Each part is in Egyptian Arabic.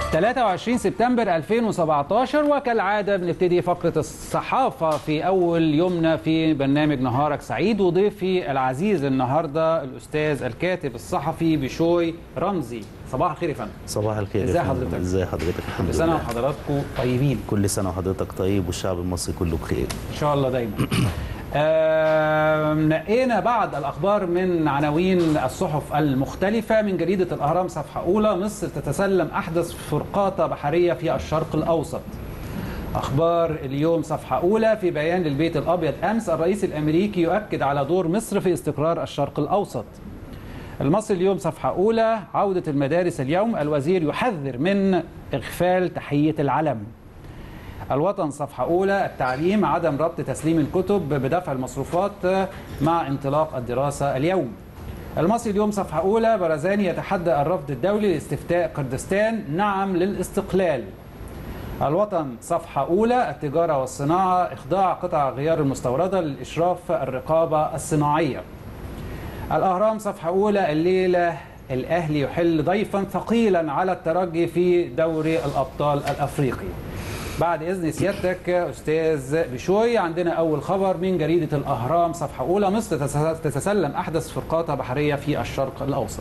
23 سبتمبر 2017 وكالعادة بنبتدي فقرة الصحافة في أول يومنا في برنامج نهارك سعيد وضيفي العزيز النهاردة الأستاذ الكاتب الصحفي بشوي رمزي صباح الخير يا فندم صباح الخير ازي يا فندم. حضرتك؟ ازي حضرتك الحمد كل سنة لله وحضراتكم طيبين كل سنه وحضرتك طيب والشعب المصري كله بخير إن شاء الله دايما آم، نقينا بعض الأخبار من عناوين الصحف المختلفة من جريدة الأهرام صفحة أولى مصر تتسلم أحدث فرقاطة بحرية في الشرق الأوسط أخبار اليوم صفحة أولى في بيان للبيت الأبيض أمس الرئيس الأمريكي يؤكد على دور مصر في استقرار الشرق الأوسط المصري اليوم صفحة أولى عودة المدارس اليوم الوزير يحذر من إغفال تحية العلم الوطن صفحة أولى التعليم عدم ربط تسليم الكتب بدفع المصروفات مع انطلاق الدراسة اليوم المصري اليوم صفحة أولى برزاني يتحدى الرفض الدولي لاستفتاء كردستان نعم للاستقلال الوطن صفحة أولى التجارة والصناعة إخضاع قطع غيار المستوردة للإشراف الرقابة الصناعية الأهرام صفحة أولى الليلة الأهلي يحل ضيفا ثقيلا على الترجي في دوري الأبطال الأفريقي بعد إذن سيادتك أستاذ بشوي عندنا أول خبر من جريدة الأهرام صفحة أولى مصر تتسلم أحدث فرقاطة بحرية في الشرق الأوسط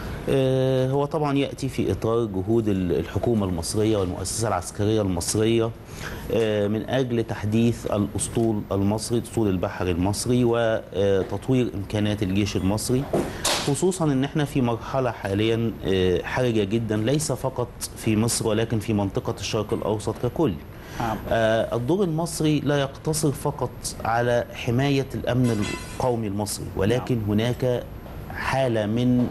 آه، هو طبعا ياتي في اطار جهود ال- الحكومه المصريه والمؤسسه العسكريه المصريه آه، من اجل تحديث الاسطول المصري اسطول البحر المصري وتطوير امكانيات الجيش المصري خصوصا ان احنا في مرحله حاليا آه، حرجه جدا ليس فقط في مصر ولكن في منطقه الشرق الاوسط ككل نعم. آه، الدور المصري لا يقتصر فقط على حماية الأمن القومي المصري ولكن هناك حالة من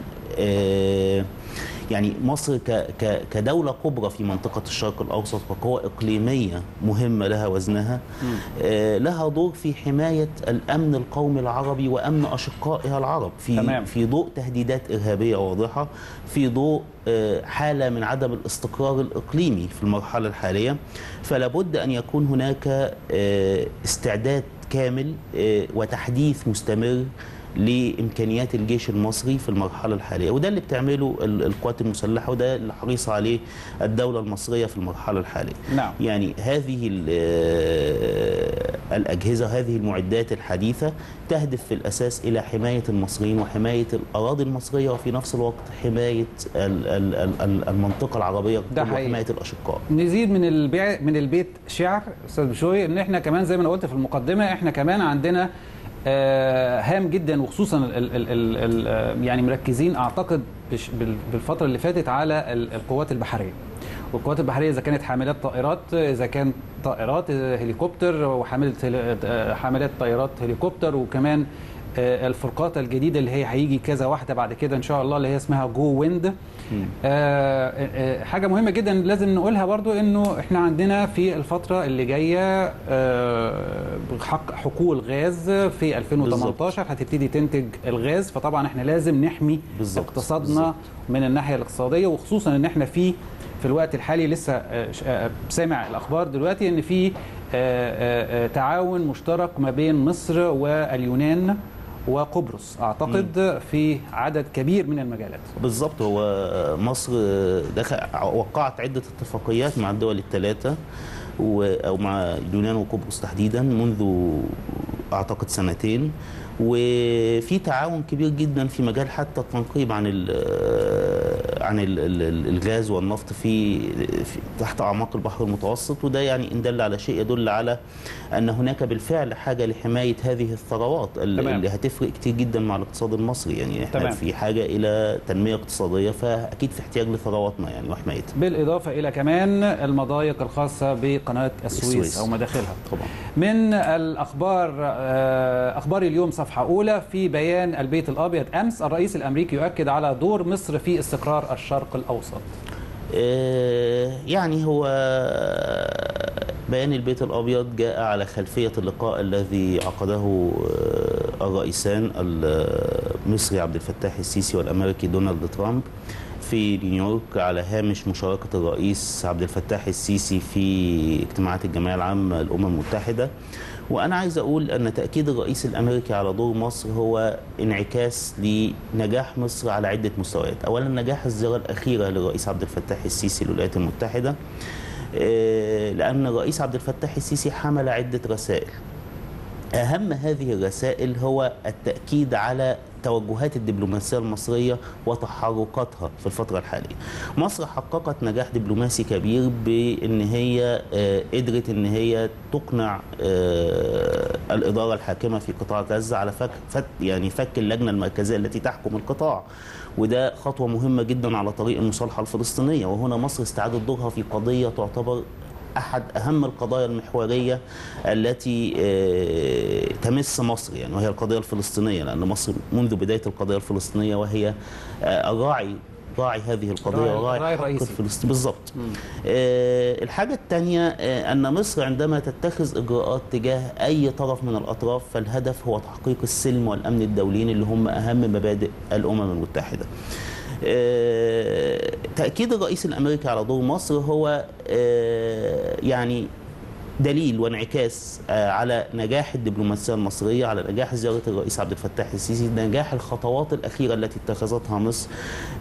آه، يعني مصر ك- ك- كدولة كبرى في منطقة الشرق الأوسط وقوة إقليمية مهمة لها وزنها آه، لها دور في حماية الأمن القومي العربي وأمن أشقائها العرب في تمام. في ضوء تهديدات إرهابية واضحة في ضوء آه، حالة من عدم الاستقرار الإقليمي في المرحلة الحالية فلا بد أن يكون هناك آه، استعداد كامل آه، وتحديث مستمر لامكانيات الجيش المصري في المرحله الحاليه وده اللي بتعمله ال- القوات المسلحه وده اللي حريصه عليه الدوله المصريه في المرحله الحاليه نعم. يعني هذه ال- آه، الاجهزه هذه المعدات الحديثه تهدف في الاساس الى حمايه المصريين وحمايه الاراضي المصريه وفي نفس الوقت حمايه ال- ال- ال- ال- المنطقه العربيه ده كلها حقيقي. وحمايه الاشقاء نزيد من البيع من البيت شعر استاذ بشوي ان احنا كمان زي ما انا قلت في المقدمه احنا كمان عندنا آه، هام جدا وخصوصا ال ال ال ال ال يعني مركزين اعتقد بش- بال- بالفتره اللي فاتت على ال- القوات البحريه والقوات البحريه اذا كانت حاملات طائرات اذا كان طائرات آه، هليكوبتر وحامله هلي- آه، حاملات طائرات هليكوبتر وكمان آه، الفرقاطه الجديده اللي هي هيجي كذا واحده بعد كده ان شاء الله اللي هي اسمها جو ويند آه، آه، حاجه مهمه جدا لازم نقولها برضو انه احنا عندنا في الفتره اللي جايه آه، حق حقول غاز في 2018 هتبتدي تنتج الغاز فطبعا احنا لازم نحمي بالظبط، اقتصادنا بالظبط. من الناحيه الاقتصاديه وخصوصا ان احنا في في الوقت الحالي لسه آه، ش- آه، سامع الاخبار دلوقتي ان في آه، آه، آه، تعاون مشترك ما بين مصر واليونان وقبرص اعتقد في عدد كبير من المجالات بالظبط هو مصر دخل وقعت عده اتفاقيات مع الدول الثلاثه و- او مع اليونان وقبرص تحديدا منذ اعتقد سنتين وفي تعاون كبير جدا في مجال حتى التنقيب عن ال عن ال ال الغاز والنفط في, في تحت اعماق البحر المتوسط وده يعني ان دل على شيء يدل على ان هناك بالفعل حاجه لحمايه هذه الثروات ال- تمام. اللي هتفرق كتير جدا مع الاقتصاد المصري يعني احنا تمام. في حاجه الى تنميه اقتصاديه فاكيد في احتياج لثرواتنا يعني وحمايتها بالاضافه الى كمان المضايق الخاصه بقناه السويس, السويس. او مداخلها طبعا من الاخبار آه، اخبار اليوم صفحه اولى في بيان البيت الابيض امس الرئيس الامريكي يؤكد على دور مصر في استقرار الشرق الاوسط آه، يعني هو بيان البيت الابيض جاء على خلفيه اللقاء الذي عقده آه، الرئيسان المصري عبد الفتاح السيسي والامريكي دونالد ترامب في نيويورك على هامش مشاركه الرئيس عبد الفتاح السيسي في اجتماعات الجمعيه العامه للامم المتحده وانا عايز اقول ان تاكيد الرئيس الامريكي على دور مصر هو انعكاس لنجاح مصر على عده مستويات اولا نجاح الزياره الاخيره للرئيس عبد الفتاح السيسي للولايات المتحده آه، لان الرئيس عبد الفتاح السيسي حمل عده رسائل أهم هذه الرسائل هو التأكيد على توجهات الدبلوماسية المصرية وتحركاتها في الفترة الحالية مصر حققت نجاح دبلوماسي كبير بأن هي آه، قدرت أن هي تقنع آه، الإدارة الحاكمة في قطاع غزة على فك فك يعني فك اللجنة المركزية التي تحكم القطاع وده خطوة مهمة جدا على طريق المصالحة الفلسطينية وهنا مصر استعادت دورها في قضية تعتبر احد اهم القضايا المحوريه التي آه، تمس مصر يعني وهي القضيه الفلسطينيه لان مصر منذ بدايه القضيه الفلسطينيه وهي آه، الراعي راعي هذه القضيه الراعي- وراعي الراعي حق الرئيسي. الفلسطيني بالضبط آه، الحاجه الثانيه ان مصر عندما تتخذ اجراءات تجاه اي طرف من الاطراف فالهدف هو تحقيق السلم والامن الدوليين اللي هم اهم مبادئ الامم المتحده آه، تأكيد الرئيس الأمريكي على دور مصر هو آه، يعني دليل وانعكاس آه، على نجاح الدبلوماسية المصرية على نجاح زيارة الرئيس عبد الفتاح السيسي نجاح الخطوات الأخيرة التي اتخذتها مصر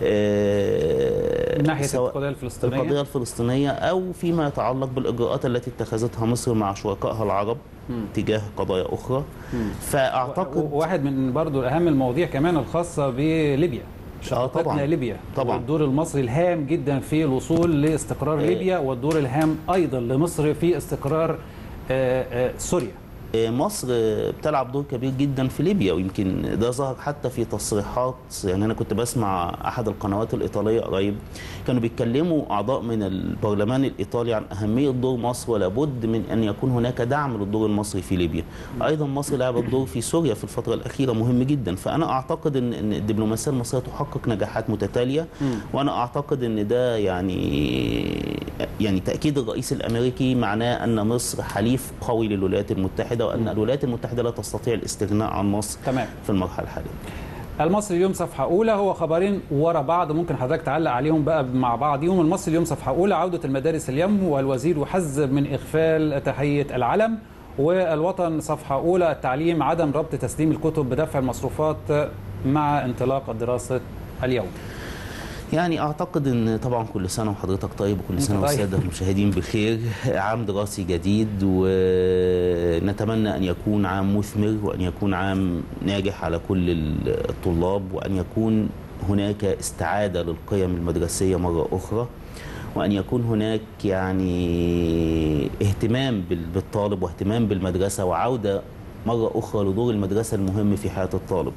آه، من ناحيه سواء القضيه الفلسطينيه القضية الفلسطينية أو فيما يتعلق بالإجراءات التي اتخذتها مصر مع شركائها العرب تجاه قضايا أخرى فأعتقد و- واحد من برضو اهم المواضيع كمان الخاصه بليبيا طبعاً. شقتنا ليبيا طبعاً. والدور المصري الهام جدا في الوصول لاستقرار إيه. ليبيا والدور الهام ايضا لمصر في استقرار آه، آه، سوريا مصر بتلعب دور كبير جدا في ليبيا ويمكن ده ظهر حتى في تصريحات يعني انا كنت بسمع احد القنوات الايطاليه قريب كانوا بيتكلموا اعضاء من البرلمان الايطالي عن اهميه دور مصر ولابد من ان يكون هناك دعم للدور المصري في ليبيا ايضا مصر لعبت دور في سوريا في الفتره الاخيره مهم جدا فانا اعتقد ان ان الدبلوماسيه المصريه تحقق نجاحات متتاليه وانا اعتقد ان ده يعني يعني تاكيد الرئيس الامريكي معناه ان مصر حليف قوي للولايات المتحده وان الولايات المتحده لا تستطيع الاستغناء عن مصر تمام في المرحله الحاليه المصري اليوم صفحة أولى هو خبرين ورا بعض ممكن حضرتك تعلق عليهم بقى مع بعضهم المصري اليوم صفحة أولى عودة المدارس اليوم والوزير يحذر من إغفال تحية العلم والوطن صفحة أولى التعليم عدم ربط تسليم الكتب بدفع المصروفات مع انطلاق الدراسة اليوم يعني اعتقد ان طبعا كل سنه وحضرتك طيب وكل أنت سنه طيب. والساده المشاهدين بخير عام دراسي جديد ونتمنى ان يكون عام مثمر وان يكون عام ناجح على كل الطلاب وان يكون هناك استعاده للقيم المدرسيه مره اخرى وان يكون هناك يعني اهتمام بال- بالطالب واهتمام بالمدرسه وعوده مره اخرى لدور المدرسه المهم في حياه الطالب.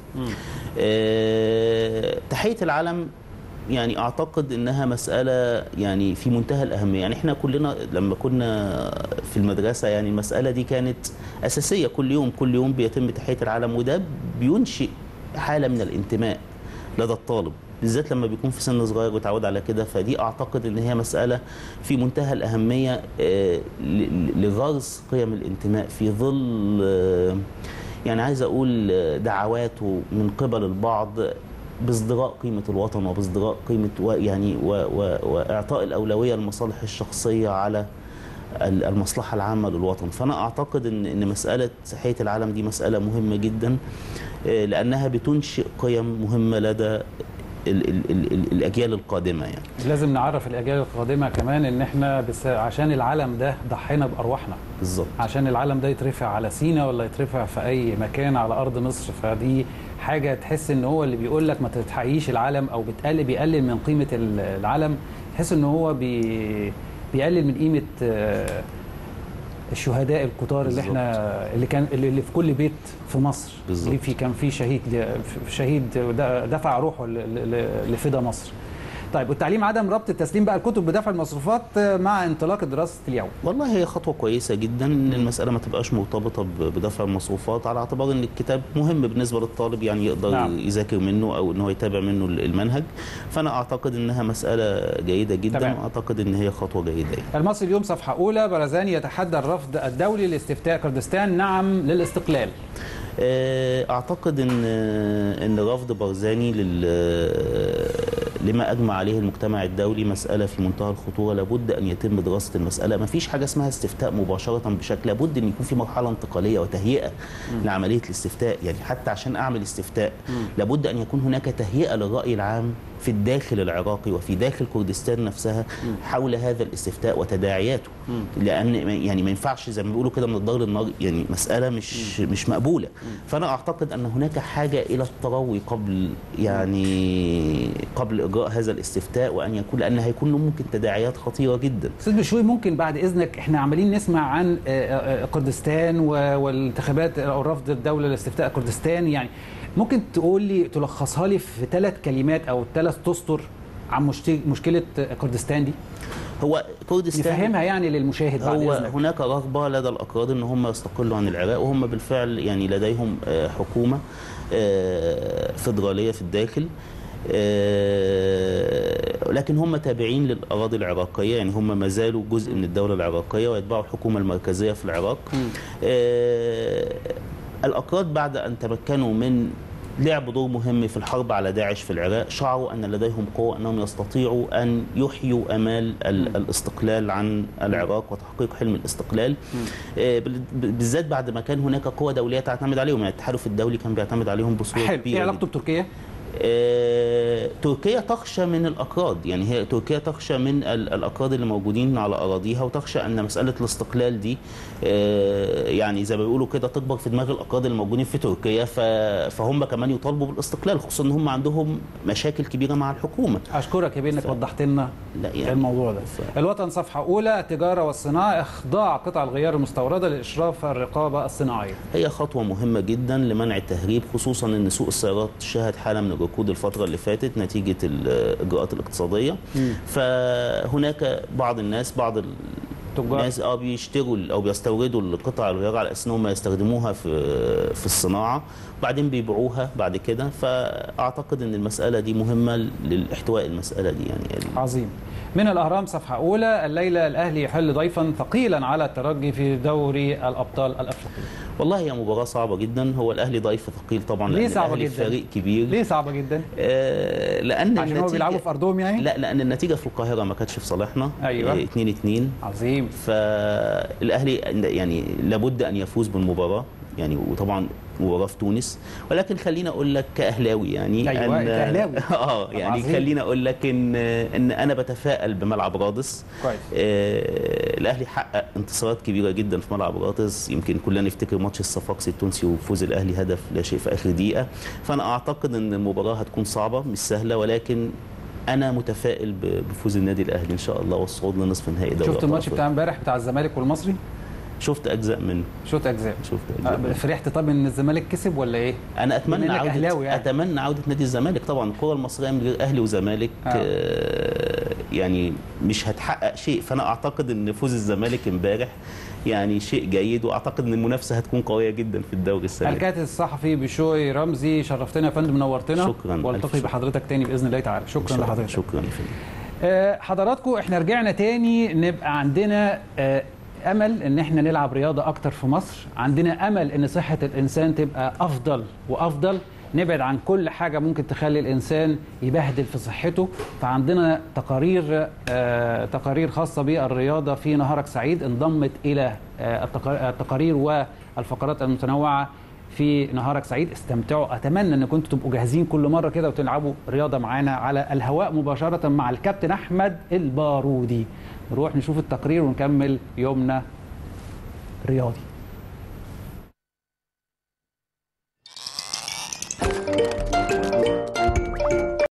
آه، تحيه العلم يعني اعتقد انها مساله يعني في منتهى الاهميه يعني احنا كلنا لما كنا في المدرسه يعني المساله دي كانت اساسيه كل يوم كل يوم بيتم تحيه العلم وده بينشئ حاله من الانتماء لدى الطالب بالذات لما بيكون في سن صغير ويتعود على كده فدي اعتقد ان هي مساله في منتهى الاهميه آه، ل- لغرس قيم الانتماء في ظل آه، يعني عايز اقول آه، دعوات من قبل البعض بازدراء قيمه الوطن وبازدراء قيمه و يعني و و واعطاء الاولويه للمصالح الشخصيه على ال- المصلحه العامه للوطن فانا اعتقد ان ان مساله تحيه العالم دي مساله مهمه جدا آه، لانها بتنشئ قيم مهمه لدى ال ال ال ال الاجيال القادمه يعني لازم نعرف الأجيال القادمة كمان إن إحنا بس عشان العلم ده ضحينا بأرواحنا بالظبط عشان العلم ده يترفع على سينا ولا يترفع في اي مكان على ارض مصر فدي حاجه تحس ان هو اللي بيقول لك ما تتحييش العلم او بتقلل بيقلل من قيمه ال- العلم تحس ان هو بي بيقلل من قيمه آه، الشهداء الكتار اللي بالظبط. احنا اللي كان اللي اللي في كل بيت في مصر بالظبط. اللي في كان في شهيد شهيد د- دفع روحه ل- ل- لفدا مصر طيب والتعليم عدم ربط التسليم بقى الكتب بدفع المصروفات مع انطلاق دراسه اليوم والله هي خطوة كويسة جدا ان المسألة ما تبقاش مرتبطة ب- بدفع المصروفات على اعتبار ان الكتاب مهم بالنسبة للطالب يعني يقدر نعم. نعم. يذاكر منه او ان هو يتابع منه المنهج فانا اعتقد انها مسألة جيدة جدا تمام. واعتقد ان هي خطوة جيدة يعني. المصري اليوم صفحة أولى برزاني يتحدى الرفض الدولي لاستفتاء كردستان نعم للاستقلال آه، اعتقد ان ان رفض برزاني لل لما اجمع عليه المجتمع الدولي مساله في منتهى الخطوره لابد ان يتم دراسه المساله ما فيش حاجه اسمها استفتاء مباشره بشكل لابد ان يكون في مرحله انتقاليه وتهيئه لعمليه الاستفتاء يعني حتى عشان اعمل استفتاء لابد ان يكون هناك تهيئه للراي العام في الداخل العراقي وفي داخل كردستان نفسها حول هذا الاستفتاء وتداعياته لان يعني ما ينفعش زي ما بيقولوا كده من الدار للنار يعني مساله مش مش مقبوله فانا اعتقد ان هناك حاجه الى التروي قبل يعني قبل اجراء هذا الاستفتاء وان يكون لان هيكون له ممكن تداعيات خطيره جدا استاذ بشوي ممكن بعد اذنك احنا عمالين نسمع عن آه، آه، كردستان و- والانتخابات او رفض الدوله لاستفتاء كردستان يعني ممكن تقول لي تلخصها لي في ثلاث كلمات او ثلاث تسطر عن مشت- مشكله كردستان دي هو كردستان نفهمها يعني للمشاهد بعد هو اذنك هناك رغبة لدى الأكراد أن هم يستقلوا عن العراق وهم بالفعل يعني لديهم آه، حكومة آه، فيدرالية في الداخل آه، لكن هم تابعين للأراضي العراقية يعني هم ما زالوا جزء من الدولة العراقية ويتبعوا الحكومة المركزية في العراق آه، الأكراد بعد أن تمكنوا من لعب دور مهم في الحرب على داعش في العراق شعروا أن لديهم قوة أنهم يستطيعوا أن يحيوا أمال ال- الاستقلال عن العراق وتحقيق حلم الاستقلال آه، بال- بالذات بعد ما كان هناك قوة دولية تعتمد عليهم يعني التحالف الدولي كان بيعتمد عليهم بصورة حلو كبيرة ايه علاقته جداً. بتركيا؟ آه، تركيا تخشى من الأكراد يعني هي تركيا تخشى من ال- الأكراد اللي موجودين على أراضيها وتخشى أن مسألة الاستقلال دي آه، يعني زي ما بيقولوا كده تكبر في دماغ الأكراد اللي موجودين في تركيا ف- فهم كمان يطالبوا بالاستقلال خصوصا أن هم عندهم مشاكل كبيرة مع الحكومة اشكرك يا بيه انك وضحت لنا لا يعني الموضوع ده ف- الوطن صفحه اولى التجاره والصناعه اخضاع قطع الغيار المستورده لاشراف الرقابه الصناعيه هي خطوة مهمة جدا لمنع التهريب خصوصا ان سوق السيارات شهد حالة من الركود الفترة اللي فاتت نتيجة الإجراءات الاقتصادية فهناك بعض الناس بعض ال- تجار. الناس اه بيشتروا ال- او بيستوردوا القطع الغيار على اساس انهم يستخدموها في في الصناعه وبعدين بيبيعوها بعد كده فاعتقد ان المساله دي مهمه للاحتواء المساله دي يعني عظيم من الاهرام صفحه اولى الليله الاهلي يحل ضيفا ثقيلا على الترجي في دوري الابطال الافريقي والله هي مباراه صعبه جدا هو الاهلي ضيف ثقيل طبعا ليه لان صعبة الاهلي جدا؟ فريق كبير ليه صعبه جدا آه، لان عشان هو النتيجة- بيلعبوا في ارضهم يعني لا لان النتيجه في القاهره ما كانتش في صالحنا أيوة. 2 2 عظيم فالاهلي يعني لابد ان يفوز بالمباراه يعني وطبعا مباراه في تونس ولكن خليني اقول لك كاهلاوي يعني أيوة، أن- كأهلاوي. اه يعني عظيم. خليني اقول لك ان ان انا بتفائل بملعب رادس كويس آه، الاهلي حقق انتصارات كبيره جدا في ملعب رادس يمكن كلنا نفتكر ماتش الصفاقسي التونسي وفوز الاهلي هدف لا شيء في اخر دقيقه فانا اعتقد ان المباراه هتكون صعبه مش سهله ولكن انا متفائل ب- بفوز النادي الاهلي ان شاء الله والصعود لنصف نهائي دوري شفت أبطال الماتش أفريقيا. بتاع امبارح بتاع الزمالك والمصري شفت اجزاء منه شفت اجزاء شفت اجزاء آه، منه. فرحت طب ان الزمالك كسب ولا ايه انا بما اتمنى إنك عوده أهلاوي يعني. اتمنى عوده نادي الزمالك طبعا الكره المصريه من غير اهلي وزمالك آه. آه. يعني مش هتحقق شيء فانا اعتقد ان فوز الزمالك امبارح يعني شيء جيد واعتقد ان المنافسه هتكون قويه جدا في الدوري السنه دي. الكاتب الصحفي بشوي رمزي شرفتنا يا فندم نورتنا شكراً، ألف والتقي شكر. بحضرتك تاني باذن الله تعالى إن شكرا شاء الله. لحضرتك شكرا يا فندم آه، حضراتكم احنا رجعنا تاني نبقى عندنا آه، امل ان احنا نلعب رياضه اكتر في مصر عندنا امل ان صحه الانسان تبقى افضل وافضل نبعد عن كل حاجه ممكن تخلي الانسان يبهدل في صحته فعندنا تقارير آه، تقارير خاصه بالرياضه في نهارك سعيد انضمت الى آه، التقا- التقارير والفقرات المتنوعه في نهارك سعيد استمتعوا اتمنى ان كنتوا تبقوا جاهزين كل مره كده وتلعبوا رياضه معانا على الهواء مباشره مع الكابتن احمد البارودي نروح نشوف التقرير ونكمل يومنا رياضي